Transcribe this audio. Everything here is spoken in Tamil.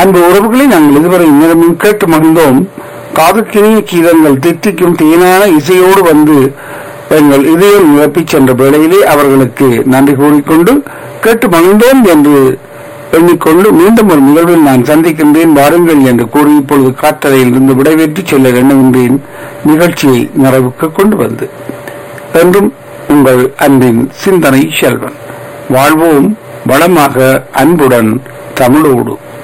அன்பு உறவுகளை நாங்கள் இதுவரை நேரமும் கேட்டு மகிழ்ந்தோம் காதுக்கினிய கீதங்கள் தித்திக்கும் தேனான இசையோடு வந்து எங்கள் இதயம் நிரப்பிச் சென்ற வேளையிலே அவர்களுக்கு நன்றி கூறிக்கொண்டு கேட்டு மகிழ்ந்தோம் என்று எண்ணிக்கொண்டு மீண்டும் ஒரு நிகழ்வில் நான் சந்திக்கின்றேன் வாருங்கள் என்று கூறி இப்பொழுது காற்றறையில் இருந்து விடைபெற்று செல்ல எண்ணுகின்றேன் நிகழ்ச்சியை நிறைவுக்கு கொண்டு வந்து என்றும் உங்கள் அன்பின் சிந்தனை செல்வன் வாழ்வோம் வளமாக அன்புடன் தமிழோடு